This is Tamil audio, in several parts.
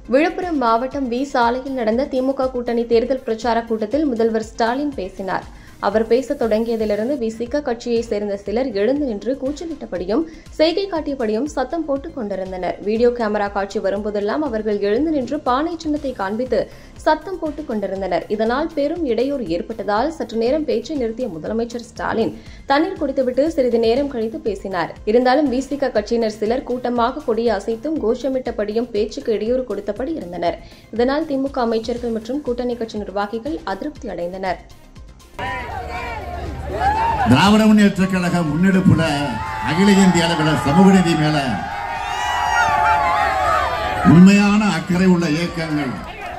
விழுப்புரம் மாவட்டம் வி சாலையில் நடந்த திமுக கூட்டணி தேர்தல் பிரச்சார கூட்டத்தில் முதல்வர் ஸ்டாலின் பேசினார் அவர் பேசத் தொடங்கியதிலிருந்து விசிக கட்சியைச் சேர்ந்த சிலர் எழுந்து நின்று கூச்சலிட்டபடியும் செய்கை காட்டியபடியும் சத்தம் போட்டுக் கொண்டிருந்தனர் வீடியோ கேமரா காட்சி வரும்போதெல்லாம் அவர்கள் எழுந்து நின்று பானை சின்னத்தை காண்பித்து சத்தம் போட்டுக் கொண்டிருந்தனர் இதனால் பெரும் இடையூறு ஏற்பட்டதால் சற்று நேரம் பேச்சை நிறுத்திய முதலமைச்சர் ஸ்டாலின் தண்ணீர் குடித்துவிட்டு சிறிது நேரம் கழித்து பேசினார் இருந்தாலும் விசிக கட்சியினர் சிலர் கூட்டமாக கொடியை அசைத்தும் கோஷமிட்டபடியும் பேச்சுக்கு இடையூறு கொடுத்தபடி இருந்தனர் இதனால் திமுக அமைச்சர்கள் மற்றும் கூட்டணி கட்சி நிர்வாகிகள் அதிருப்தி அடைந்தனர் திராவிட முன்னேற்ற கழக முன்னெடுப்புல அகில இந்திய அளவில் சமூக நீதி மேல உண்மையான அக்கறை உள்ள இயக்கங்கள்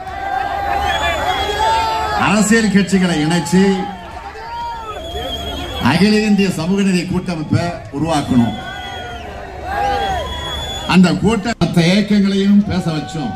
அரசியல் கட்சிகளை இணைச்சு அகில இந்திய சமூக நீதி கூட்டமைப்பை உருவாக்கணும் அந்த கூட்ட மற்ற இயக்கங்களையும் பேச வச்சோம்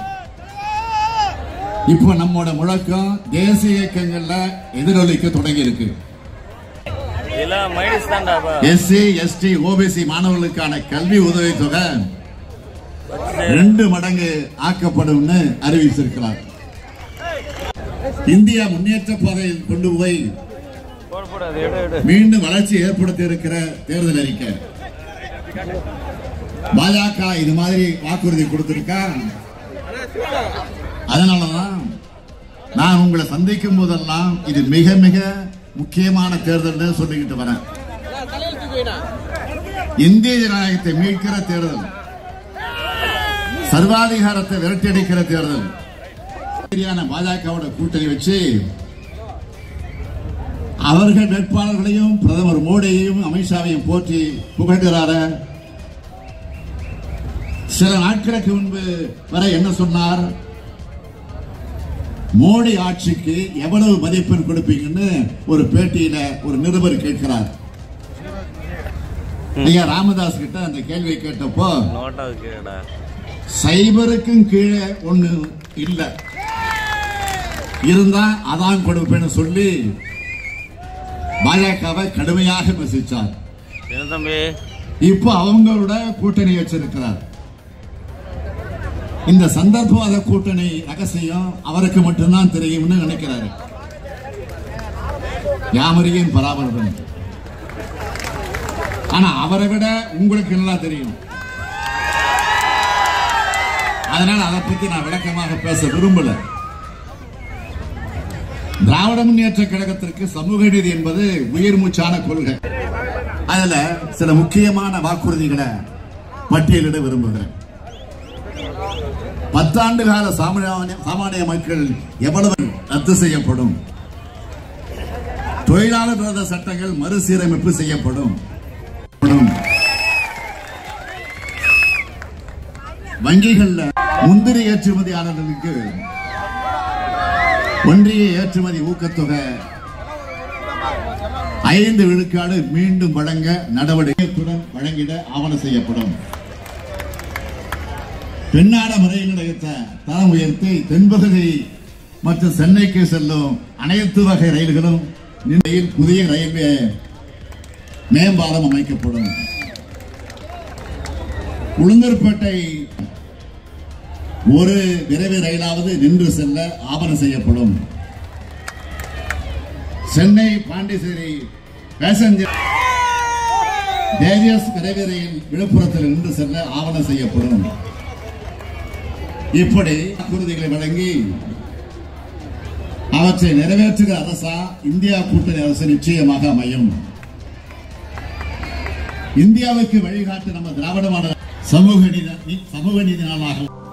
இப்போ நம்மோட முழக்கம் தேசிய இயக்கங்கள்ல எதிரொலிக்க தொடங்கி இருக்கு இதெல்லாம் மைனஸ் தான்டாப்பா எஸ்சி எஸ்டி ஓபிசி மாணவர்களுக்கான கல்வி உதவித்தொகை ரெண்டு மடங்கு ஆக்கப்படும்னு அறிவிச்சிருக்கிறார் இந்தியா முன்னேற்ற பாதையில் கொண்டு போய் போட போடாது எடு எடு மீண்டும் வளர்ச்சி ஏற்படுத்தி இருக்கிற தேர்தல் அறிக்கை பாஜக இது மாதிரி வாக்குறுதி கொடுத்திருக்கா அதனாலதான் நான் உங்களை சந்திக்கும் போதெல்லாம் இது மிக மிக முக்கியமான தேர்தல் சொல்லிக்கிட்டு வரேன் இந்திய ஜனநாயகத்தை மீட்கிற தேர்தல் சர்வாதிகாரத்தை விரட்டியடிக்கிற தேர்தல் சரியான பாஜகவோட கூட்டணி வச்சு அவர்கள் வேட்பாளர்களையும் பிரதமர் மோடியையும் அமித்ஷாவையும் போற்றி புகழ்கிறார சில நாட்களுக்கு முன்பு வரை என்ன சொன்னார் மோடி ஆட்சிக்கு எவ்வளவு மதிப்பெண் கொடுப்பீங்கன்னு ஒரு பேட்டியில ஒரு நிருபர் கேட்கிறார் ஐயா ராமதாஸ் கிட்ட அந்த கேள்வியை கேட்டப்போ நோட்டா கேடா சைபருக்கும் கீழே ஒண்ணு இல்ல இருந்தா அதான் கொடுப்பேன்னு சொல்லி பாஜகவை கடுமையாக விமர்சிச்சார் என்ன தம்பி இப்போ அவங்களோட கூட்டணி வச்சிருக்கிறார் இந்த சந்தர்ப்பவாத கூட்டணி ரகசியம் அவருக்கு மட்டும்தான் தெரியும்னு நினைக்கிறாரு யாமரியின் பராமரிப்பன் ஆனா அவரை விட உங்களுக்கு நல்லா தெரியும் அதனால அதை பத்தி நான் விளக்கமாக பேச விரும்பல திராவிட முன்னேற்ற கழகத்திற்கு சமூக நீதி என்பது உயிர் மூச்சான கொள்கை அதுல சில முக்கியமான வாக்குறுதிகளை பட்டியலிட விரும்புகிறேன் பத்தாண்டு கால சாமானிய சாமானிய மக்கள் எவ்வளவு ரத்து செய்யப்படும் தொழிலாளர் விரோத சட்டங்கள் மறுசீரமைப்பு செய்யப்படும் வங்கிகள்ல முந்திரி ஏற்றுமதியாளர்களுக்கு ஒன்றிய ஏற்றுமதி ஊக்கத்தொகை ஐந்து விழுக்காடு மீண்டும் வழங்க நடவடிக்கைத்துடன் வழங்கிட ஆவணம் செய்யப்படும் பெண்ணாட ரயில் நிலையத்தை தரம் உயர்த்தி தென்பகுதி மற்றும் சென்னைக்கு செல்லும் அனைத்து வகை ரயில்களும் நிலையில் புதிய ரயில்வே மேம்பாலம் அமைக்கப்படும் உளுந்தூர்பேட்டை ஒரு விரைவு ரயிலாவது நின்று செல்ல ஆவணம் செய்யப்படும் சென்னை பாண்டிச்சேரி பேசஞ்சர் தேஜஸ் விரைவு ரயில் விழுப்புரத்தில் நின்று செல்ல ஆவணம் செய்யப்படும் இப்படி வாக்குறுதிகளை வழங்கி அவற்றை நிறைவேற்றுகிற அரசா இந்தியா கூட்டணி அரசு நிச்சயமாக அமையும் இந்தியாவுக்கு வழிகாட்டு நம்ம திராவிட மாடல் சமூக நீதி சமூக நீதி நாளாக